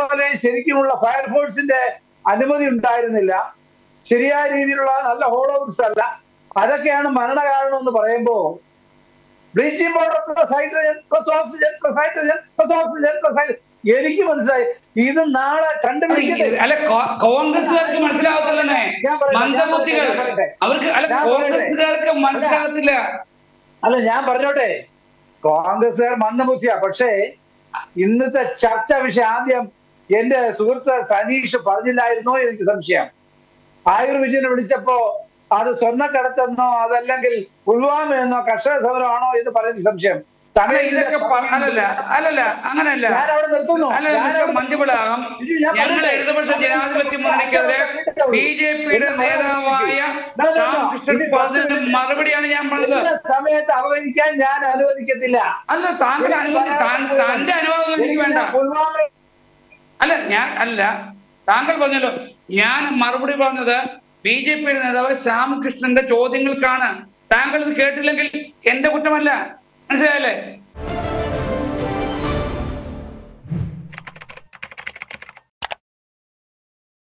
പോലെ ശരിക്കുമുള്ള ഫയർഫോഴ്സിന്റെ അനുമതി ഉണ്ടായിരുന്നില്ല ശരിയായ രീതിയിലുള്ള നല്ല ഹോളോബ്സ് അല്ല അതൊക്കെയാണ് മരണ കാരണം എന്ന് പറയുമ്പോ bleaching powder plus hydrogen plus oxygen plus hydrogen plus oxygen plus hydrogen എനിക്ക് മനസ്സിലായി ഇത് നാളെ കണ്ടുപിടിക്കട്ടെ അല്ല കോ- കോൺഗ്രസ്സുകാർക്ക് മനസ്സിലാവത്തില്ലെന്നേ ഞാൻ പറയട്ടെ, മന്ദബുദ്ധികൾ ഞാൻ പറയട്ടെ. അവർക്ക് അല്ല ഞാൻ പറയട്ടെ. കോൺഗ്രസ്സുകാർക്ക് മനസ്സിലാകത്തില്ല അല്ല ഞാൻ പറഞ്ഞോട്ടെ കോൺഗ്രസ്സുകാർ മന്ദബുദ്ധിയാ പക്ഷേ ഇന്നത്തെ ചർച്ചാ വിഷയം ആദ്യം എന്റെ സുഹൃത്ത് സനീഷ് പറഞ്ഞില്ലായിരുന്നോ എനിക്ക് സംശയം ആയുർ വിജയനെ വിളിച്ചപ്പോ അത് സ്വർണ്ണക്കടത്തെന്നോ അതല്ലെങ്കിൽ പുൽവാമയെന്നോ കർഷക സമരമാണോ എന്ന് പറയുന്ന സംശയം അല്ല സമയം ഇതൊക്കെ പ- അല്ലല്ല അല്ലല്ല അങ്ങനല്ല ഞാൻ അവിടെ നിർത്തുന്നു അല്ല ഞാൻ മിസ്റ്റർ അവിടെ- മഞ്ജുപിളാകം ഇത് ഞാൻ ഞങ്ങൾ പറയട്ടെ. ഇടതുപക്ഷ ജനാധിപത്യ മുന്നണിക്കെതിരെ ബി ജെ പിയുടെ നേതാവായ ശ്യാംകൃഷ്ണൻ പറഞ്ഞതിന് മറുപടിയാണ് ഞാൻ പറഞ്ഞത് ഇന്ന സമയത്ത് അവഗണിക്കാൻ ഞാൻ അനുവദിക്കത്തില്ല അല്ല താങ്കൾ അനുവദി താൻ- തന്റെ അനുവാദം എനിക്ക് വേണ്ട പുൽവാമ അല്ല ഞാൻ അല്ല താങ്കൾ പറഞ്ഞല്ലോ ഞാൻ മറുപടി പറഞ്ഞത് ബി ജെ പിയുടെ നേതാവ് ശ്യാമകൃഷ്ണന്റെ ചോദ്യങ്ങൾക്കാണ് താങ്കൾ ഇത് കേട്ടില്ലെങ്കിൽ എന്റെ കുറ്റമല്ല മനസ്സിലായല്ലേ